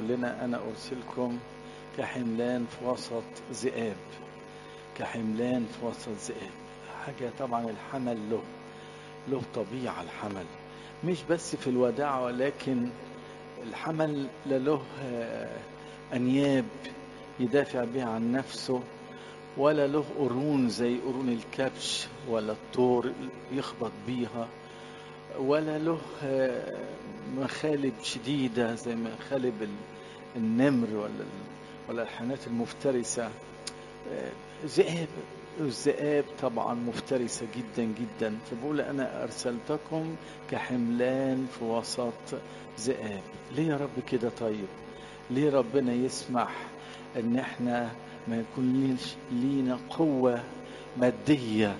يقول لنا أنا أرسلكم كحملان في وسط ذئاب كحملان في وسط ذئاب حاجة طبعا الحمل له له طبيعة الحمل مش بس في الوداع ولكن الحمل لا له أنياب يدافع بها عن نفسه ولا له قرون زي قرون الكبش ولا الطور يخبط بيها ولا له مخالب شديدة زي مخالب النمر ولا ولا الحيوانات المفترسة ذئاب الذئاب طبعا مفترسة جدا جدا فبقول أنا أرسلتكم كحملان في وسط ذئاب ليه يا رب كده طيب ليه ربنا يسمح ان احنا ما يكون لينا قوة مادية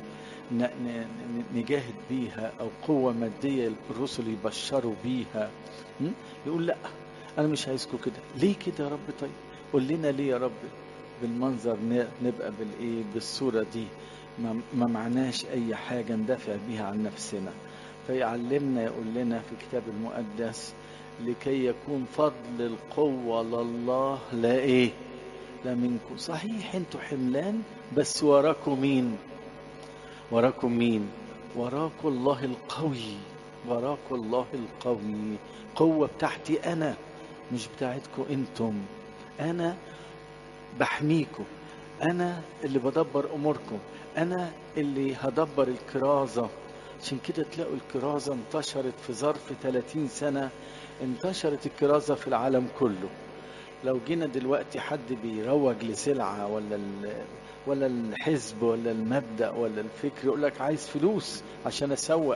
نجاهد بيها او قوة مادية الرسل يبشروا بيها يقول لا انا مش عايزكم كده ليه كده يا رب طيب قول لنا ليه يا رب بالمنظر نبقى بالايه بالصورة دي ما معناش اي حاجة ندافع بيها عن نفسنا فيعلمنا يقول لنا في الكتاب المقدس لكي يكون فضل القوة لله لا ايه لا منكم صحيح انتوا حملان بس وراكم مين وراكم مين وراكم الله القوي وراكم الله القوي قوة بتاعتي انا مش بتاعتكم انتم انا بحميكم انا اللي بدبر اموركم انا اللي هدبر الكرازة عشان كده تلاقوا الكرازة انتشرت في ظرف 30 سنة انتشرت الكرازة في العالم كله لو جينا دلوقتي حد بيروج لسلعة ولا ولا الحزب ولا المبدأ ولا الفكر يقول لك عايز فلوس عشان أسوق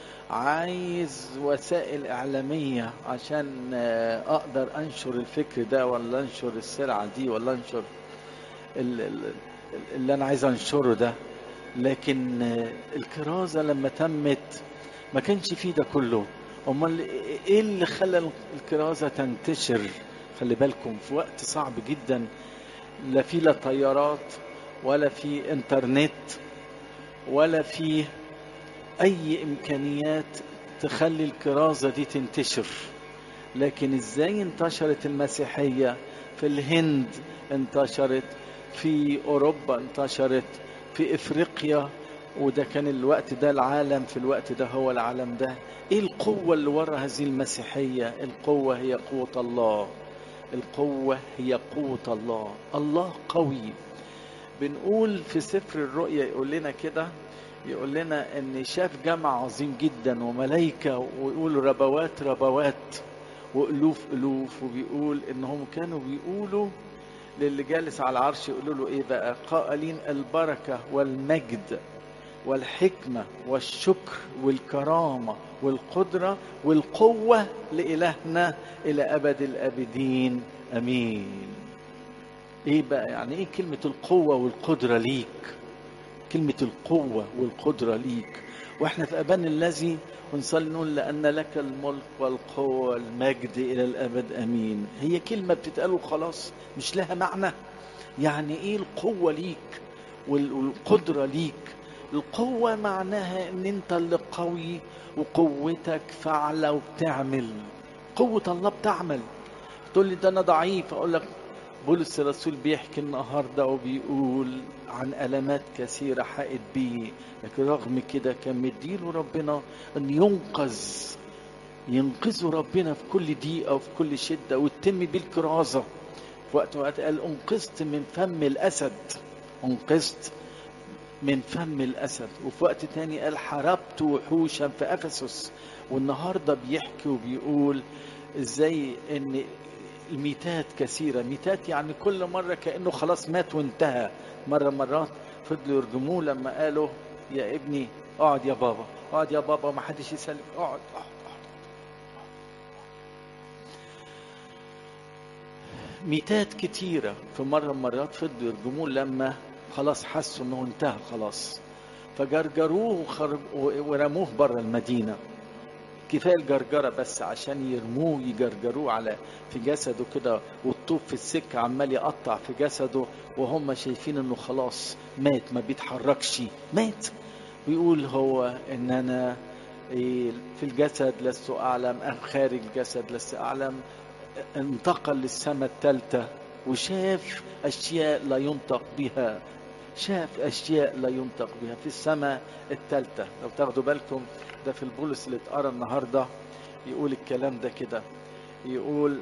عايز وسائل إعلامية عشان أقدر أنشر الفكر ده ولا أنشر السلعة دي ولا أنشر اللي أنا عايز أنشره ده لكن الكرازة لما تمت ما كانش فيه ده كله امال ايه اللي خلى الكرازه تنتشر خلي بالكم في وقت صعب جدا لا في لا طيارات ولا في انترنت ولا في اي امكانيات تخلي الكرازه دي تنتشر لكن ازاي انتشرت المسيحيه في الهند انتشرت في اوروبا انتشرت في افريقيا وده كان الوقت ده العالم في الوقت ده هو العالم ده ايه القوة اللي ورا هذه المسيحية القوة هي قوة الله القوة هي قوة الله الله قوي بنقول في سفر الرؤيا يقول لنا كده يقول لنا ان شاف جمع عظيم جدا وملائكة ويقول ربوات ربوات والوف الوف وبيقول انهم كانوا بيقولوا للي جالس على العرش يقولوا له ايه بقى قائلين البركة والمجد والحكمة والشكر والكرامة والقدرة والقوة لإلهنا إلى أبد الآبدين أمين إيه بقى يعني إيه كلمة القوة والقدرة ليك كلمة القوة والقدرة ليك وإحنا في أبان الذي ونصلي نقول لأن لك الملك والقوة والمجد إلى الأبد أمين هي كلمة بتتقال وخلاص مش لها معنى يعني إيه القوة ليك والقدرة ليك القوة معناها ان انت اللي قوي وقوتك فعلة وبتعمل قوة الله بتعمل تقول لي ده انا ضعيف اقول لك بولس الرسول بيحكي النهاردة وبيقول عن ألمات كثيرة حقت بيه لكن رغم كده كان مديله ربنا أن ينقذ ينقذه ربنا في كل دقيقة وفي كل شدة وتتم بيه الكرازة في وقت وقت قال انقذت من فم الأسد انقذت من فم الأسد وفي وقت تاني قال حاربت وحوشا في أفسس والنهاردة بيحكي وبيقول ازاي ان الميتات كثيرة ميتات يعني كل مرة كأنه خلاص مات وانتهى مرة مرات فضلوا يرجموه لما قالوا يا ابني اقعد يا بابا اقعد يا بابا ما حدش يسلم اقعد اقعد ميتات كتيرة في مرة مرات فضلوا يرجموه لما خلاص حسوا انه انتهى خلاص فجرجروه وخرج ورموه بره المدينة كفاية الجرجرة بس عشان يرموه يجرجروه على في جسده كده والطوب في السكة عمال يقطع في جسده وهم شايفين انه خلاص مات ما بيتحركش مات ويقول هو ان انا في الجسد لست اعلم ام خارج الجسد لست اعلم انتقل للسماء الثالثة وشاف أشياء لا ينطق بها شاف أشياء لا ينطق بها في السماء الثالثة لو تاخدوا بالكم ده في البولس اللي اتقرا النهارده يقول الكلام ده كده يقول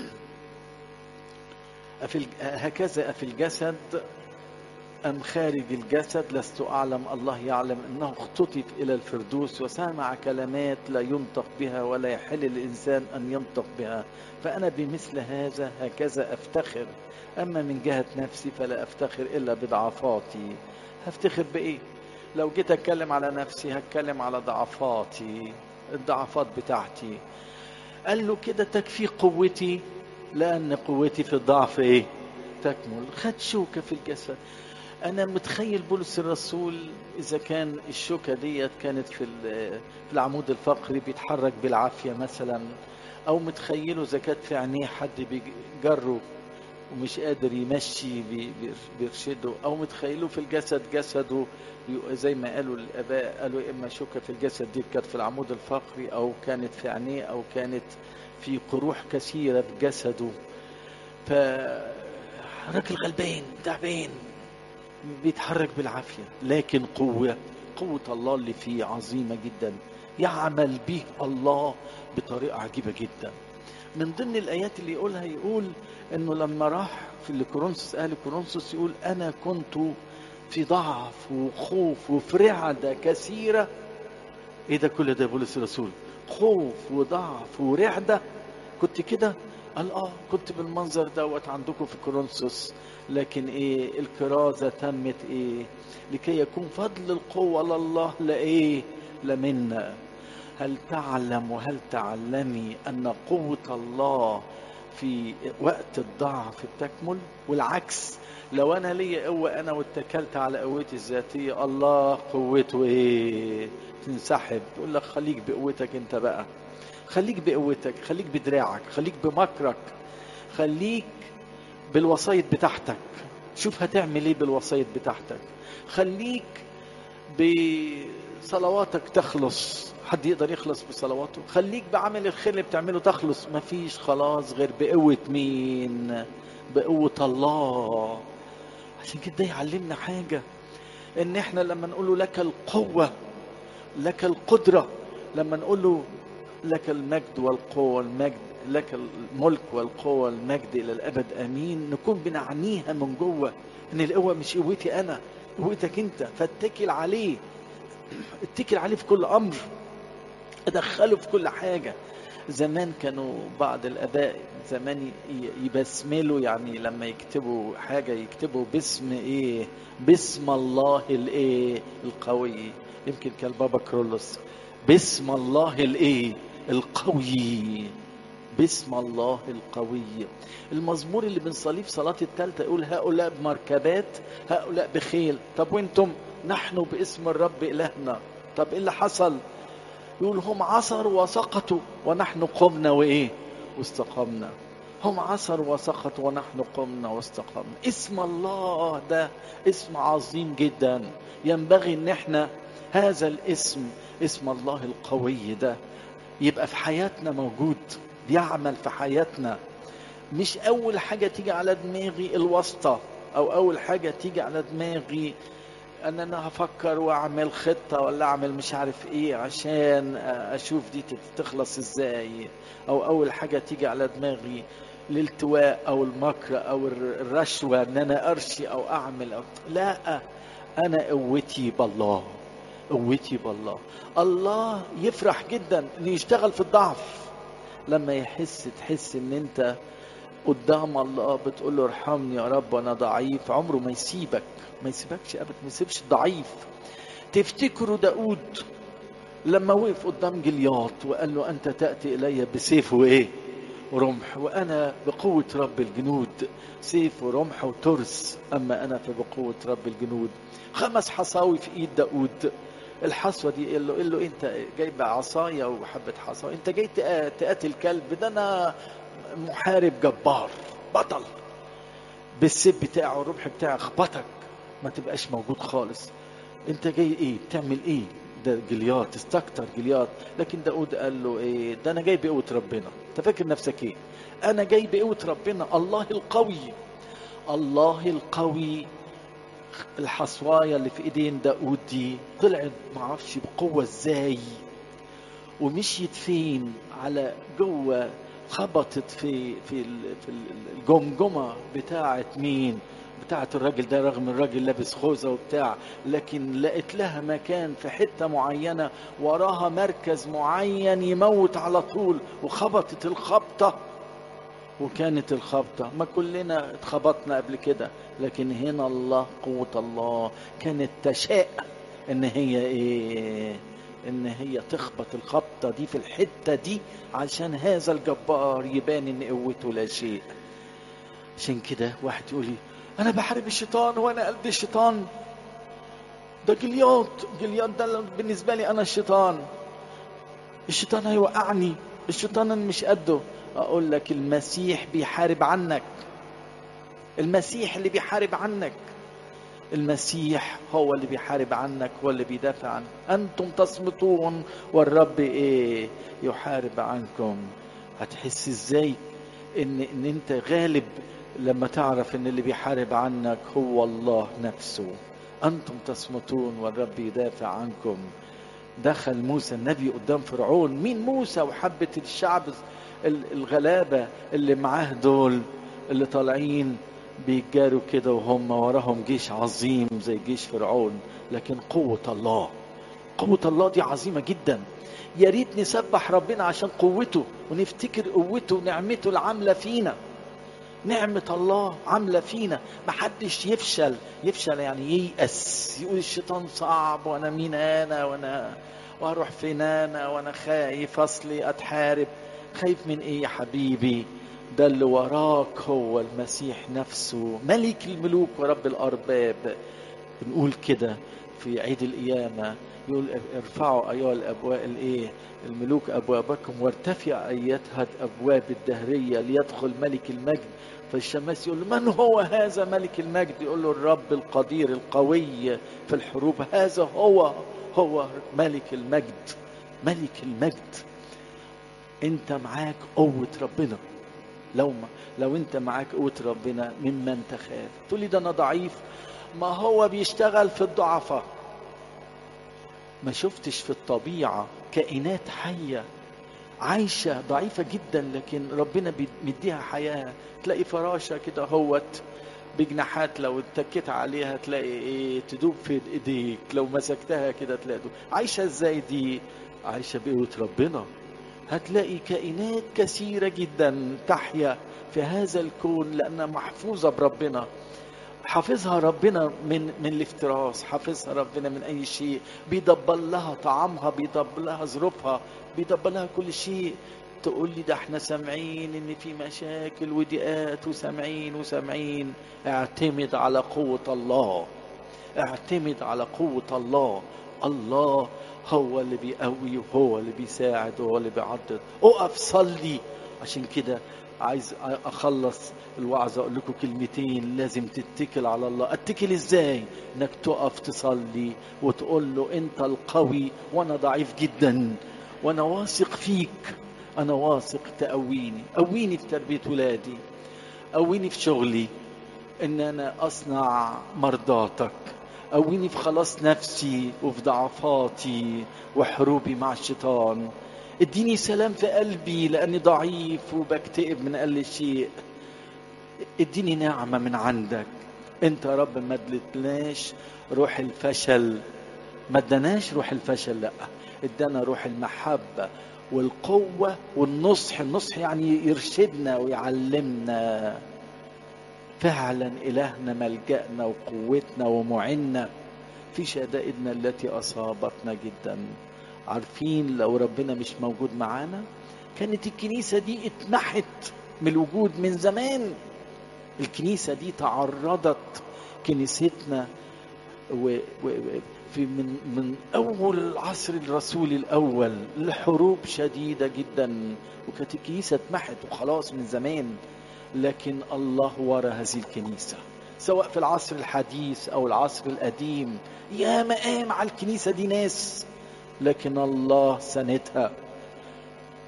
أفي هكذا أفي الجسد أم خارج الجسد لست أعلم الله يعلم أنه اختطف إلى الفردوس وسمع كلمات لا ينطق بها ولا يحل الإنسان أن ينطق بها فأنا بمثل هذا هكذا أفتخر أما من جهة نفسي فلا أفتخر إلا بضعفاتي هفتخر بإيه لو جيت أتكلم على نفسي هتكلم على ضعفاتي الضعفات بتاعتي قال له كده تكفي قوتي لأن قوتي في الضعف إيه تكمل خد شوكة في الجسد أنا متخيل بولس الرسول إذا كان الشوكة ديت كانت في في العمود الفقري بيتحرك بالعافية مثلا أو متخيله إذا كانت في عينيه حد بيجره ومش قادر يمشي بيرشده أو متخيله في الجسد جسده زي ما قالوا الآباء قالوا إما شوكة في الجسد دي كانت في العمود الفقري أو كانت في عينيه أو كانت في قروح كثيرة في جسده فراجل غلبان تعبان بيتحرك بالعافية لكن قوة قوة الله اللي فيه عظيمة جدا يعمل به الله بطريقة عجيبة جدا من ضمن الآيات اللي يقولها يقول إنه لما راح في الكورنثوس أهل كورنثوس يقول أنا كنت في ضعف وخوف وفي رعدة كثيرة إيه ده كل ده بولس الرسول خوف وضعف ورعدة كنت كده قال اه كنت بالمنظر دوت عندكم في كورنثوس لكن ايه الكرازة تمت ايه لكي يكون فضل القوة لله لايه لمنا هل تعلم وهل تعلمي ان قوة الله في وقت الضعف تكمل والعكس لو انا ليا قوة انا واتكلت على قوتي الذاتية الله قوته ايه تنسحب يقول لك خليك بقوتك انت بقى خليك بقوتك خليك بدراعك خليك بمكرك خليك بالوسايط بتاعتك شوف هتعمل ايه بالوسايط بتاعتك خليك بصلواتك تخلص حد يقدر يخلص بصلواته خليك بعمل الخير اللي بتعمله تخلص مفيش خلاص غير بقوة مين بقوة الله عشان كده يعلمنا حاجة ان احنا لما نقول له لك القوة لك القدرة لما نقول له لك المجد والقوة والمجد لك الملك والقوة والمجد إلى الأبد أمين نكون بنعنيها من جوه إن القوة مش قوتي أنا قوتك أنت فاتكل عليه اتكل عليه في كل أمر ادخله في كل حاجة زمان كانوا بعض الآباء زمان يبسملوا يعني لما يكتبوا حاجة يكتبوا باسم إيه باسم الله الإيه القوي يمكن كان بابا كرولوس باسم الله الإيه القوي باسم الله القوي المزمور اللي بنصليه في صلاة التالتة يقول هؤلاء بمركبات هؤلاء بخيل طب وانتم نحن باسم الرب إلهنا طب ايه اللي حصل يقول هم عصروا وسقطوا ونحن قمنا وايه واستقمنا هم عصروا وسقطوا ونحن قمنا واستقمنا اسم الله ده اسم عظيم جدا ينبغي ان احنا هذا الاسم اسم الله القوي ده يبقى في حياتنا موجود بيعمل في حياتنا مش اول حاجه تيجي على دماغي الواسطه او اول حاجه تيجي على دماغي ان انا هفكر واعمل خطه ولا اعمل مش عارف ايه عشان اشوف دي تخلص ازاي او اول حاجه تيجي على دماغي الالتواء او المكر او الرشوه ان انا ارشي او اعمل أو لا انا قوتي بالله قوتي بالله الله يفرح جدا ان يشتغل في الضعف لما يحس تحس ان انت قدام الله بتقول له ارحمني يا رب انا ضعيف عمره ما يسيبك ما يسيبكش ابدا ما يسيبش ضعيف تفتكروا داود لما وقف قدام جلياط وقال له انت تاتي الي بسيف وايه ورمح وانا بقوه رب الجنود سيف ورمح وترس اما انا فبقوه رب الجنود خمس حصاوي في ايد داود الحصوه دي قال له قال له انت جايب عصايه وحبه حصايه انت جاي تقاتل كلب ده انا محارب جبار بطل بالسيف بتاعه الرمح بتاعه اخبطك ما تبقاش موجود خالص انت جاي ايه بتعمل ايه ده جليات استكتر جليات لكن داود قال له ايه ده انا جاي بقوه ربنا انت فاكر نفسك ايه انا جاي بقوه ربنا الله القوي الله القوي الحصوايه اللي في ايدين داود دي طلعت معرفش بقوه ازاي ومشيت فين على جوه خبطت في في في الجمجمه بتاعه مين بتاعه الراجل ده رغم الراجل لابس خوذه وبتاع لكن لقيت لها مكان في حته معينه وراها مركز معين يموت على طول وخبطت الخبطه وكانت الخبطة ما كلنا اتخبطنا قبل كده لكن هنا الله قوة الله كانت تشاء ان هي ايه ان هي تخبط الخبطة دي في الحتة دي عشان هذا الجبار يبان ان قوته لا شيء عشان كده واحد يقول لي انا بحارب الشيطان وانا قلبي الشيطان ده جلياط جلياط ده بالنسبة لي انا الشيطان الشيطان هيوقعني الشيطان أنا مش قده اقول لك المسيح بيحارب عنك المسيح اللي بيحارب عنك المسيح هو اللي بيحارب عنك هو اللي بيدافع عنك انتم تصمتون والرب ايه يحارب عنكم هتحس ازاي ان ان انت غالب لما تعرف ان اللي بيحارب عنك هو الله نفسه انتم تصمتون والرب يدافع عنكم دخل موسى النبي قدام فرعون مين موسى وحبة الشعب الغلابة اللي معاه دول اللي طالعين بيتجاروا كده وهم وراهم جيش عظيم زي جيش فرعون لكن قوة الله قوة الله دي عظيمة جدا يا ريت نسبح ربنا عشان قوته ونفتكر قوته ونعمته العاملة فينا نعمة الله عاملة فينا محدش يفشل يفشل يعني ييأس يقول الشيطان صعب وانا مين انا وانا واروح فين انا وانا خايف اصلي اتحارب خايف من ايه يا حبيبي ده اللي وراك هو المسيح نفسه ملك الملوك ورب الارباب بنقول كده في عيد القيامه يقول ارفعوا ايها الابواب الايه الملوك ابوابكم وارتفع ايتها الابواب الدهريه ليدخل ملك المجد فالشماس يقول له من هو هذا ملك المجد يقول له الرب القدير القوي في الحروب هذا هو هو ملك المجد ملك المجد انت معاك قوه ربنا لو ما لو انت معاك قوه ربنا ممن تخاف تقول لي ده انا ضعيف ما هو بيشتغل في الضعفاء ما شفتش في الطبيعه كائنات حيه عايشه ضعيفه جدا لكن ربنا مديها حياه تلاقي فراشه كده هوت بجناحات لو اتكيت عليها تلاقي ايه تدوب في ايديك لو مسكتها كده تلاقي دوب. عايشه ازاي دي عايشه بقوه ربنا هتلاقي كائنات كثيره جدا تحيا في هذا الكون لانها محفوظه بربنا حافظها ربنا من من الافتراس حافظها ربنا من اي شيء بيدبر لها طعامها بيدبر لها ظروفها بيدبر لها كل شيء تقول لي ده احنا سامعين ان في مشاكل وضيقات وسامعين وسامعين اعتمد على قوة الله اعتمد على قوة الله الله هو اللي بيقوي وهو اللي بيساعد وهو اللي بيعضد اقف صلي عشان كده عايز اخلص الوعظ اقول لكم كلمتين لازم تتكل على الله اتكل ازاي انك تقف تصلي وتقول له انت القوي وانا ضعيف جدا وانا واثق فيك انا واثق تقويني قويني في تربيه ولادي قويني في شغلي ان انا اصنع مرضاتك قويني في خلاص نفسي وفي ضعفاتي وحروبي مع الشيطان اديني سلام في قلبي لاني ضعيف وبكتئب من اقل شيء اديني نعمه من عندك انت يا رب ما ادلتناش روح الفشل ما اداناش روح الفشل لا ادانا روح المحبه والقوه والنصح النصح يعني يرشدنا ويعلمنا فعلا الهنا ملجانا وقوتنا ومعنا في شدائدنا التي اصابتنا جدا عارفين لو ربنا مش موجود معانا كانت الكنيسه دي اتمحت من الوجود من زمان الكنيسه دي تعرضت كنيستنا و... و... في من من اول العصر الرسولي الاول لحروب شديده جدا وكانت الكنيسه اتمحت وخلاص من زمان لكن الله ورا هذه الكنيسه سواء في العصر الحديث او العصر القديم يا ما قام على الكنيسه دي ناس لكن الله سندها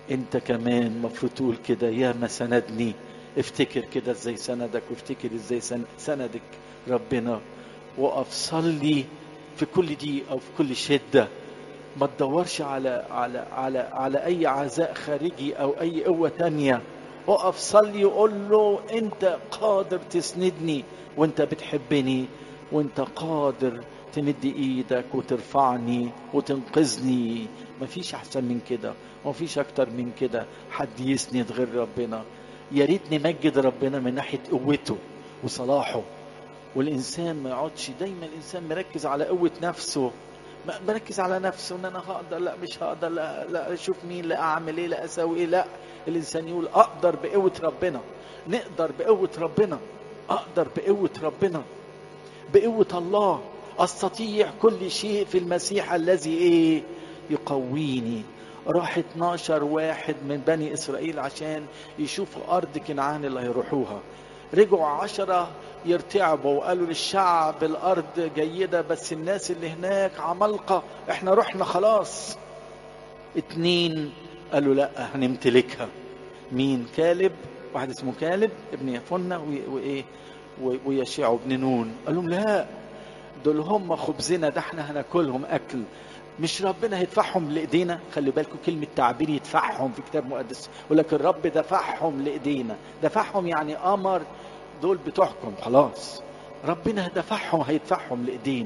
انت كمان مفروض تقول كده يا ما سندني افتكر كده ازاي سندك وافتكر ازاي سن- سندك ربنا وقف صلي في كل دي او في كل شده ما تدورش على على على على اي عزاء خارجي او اي قوه تانية اقف صلي وقول له انت قادر تسندني وانت بتحبني وانت قادر تمد ايدك وترفعني وتنقذني مفيش احسن من كده ومفيش اكتر من كده حد يسند غير ربنا يا ريت نمجد ربنا من ناحيه قوته وصلاحه والانسان ما يقعدش دايما الانسان مركز على قوه نفسه ما- مركز على نفسه ان انا هقدر لا مش هقدر لا لا اشوف مين لا اعمل ايه لا اسوي ايه لا الانسان يقول اقدر بقوه ربنا نقدر بقوه ربنا اقدر بقوه ربنا بقوه الله استطيع كل شيء في المسيح الذي ايه يقويني راح 12 واحد من بني اسرائيل عشان يشوفوا ارض كنعان اللي هيروحوها رجعوا عشرة يرتعبوا وقالوا للشعب الارض جيده بس الناس اللي هناك عمالقه احنا رحنا خلاص اتنين قالوا لا هنمتلكها مين كالب واحد اسمه كالب ابن يفنة و- وايه و- ويشيع ابن نون قال لهم لا دول هم خبزنا ده احنا هناكلهم اكل مش ربنا هيدفعهم لايدينا خلي بالكم كلمه تعبير يدفعهم في كتاب مقدس يقول لك الرب دفعهم لايدينا دفعهم يعني امر دول بتوعكم خلاص ربنا دفعهم هيدفعهم لايدينا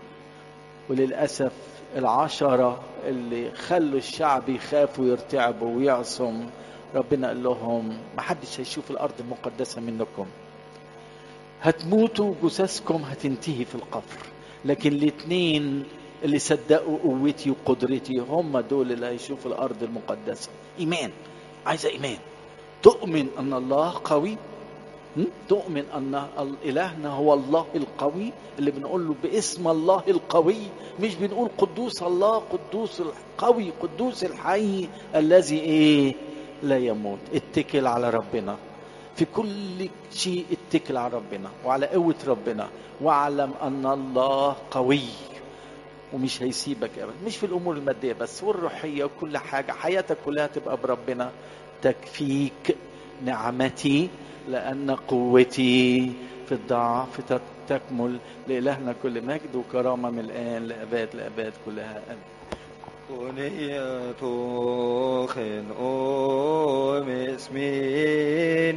وللاسف العشره اللي خلوا الشعب يخافوا ويرتعبوا ويعصم ربنا قال لهم محدش هيشوف الارض المقدسه منكم هتموتوا جثثكم هتنتهي في القبر لكن الاثنين اللي صدقوا قوتي وقدرتي هم دول اللي هيشوفوا الارض المقدسه ايمان عايزه ايمان تؤمن ان الله قوي م? تؤمن ان ال- الهنا هو الله القوي اللي بنقول له باسم الله القوي مش بنقول قدوس الله قدوس القوي قدوس الحي الذي ايه لا يموت اتكل على ربنا في كل شيء اتكل على ربنا وعلى قوة ربنا واعلم ان الله قوي ومش هيسيبك ابدا مش في الامور الماديه بس والروحيه وكل حاجه حياتك كلها تبقى بربنا تكفيك نعمتي لان قوتي في الضعف تت- تكمل لالهنا كل مجد وكرامه من الان لاباد لاباد كلها امين Uniyatu khin o mismin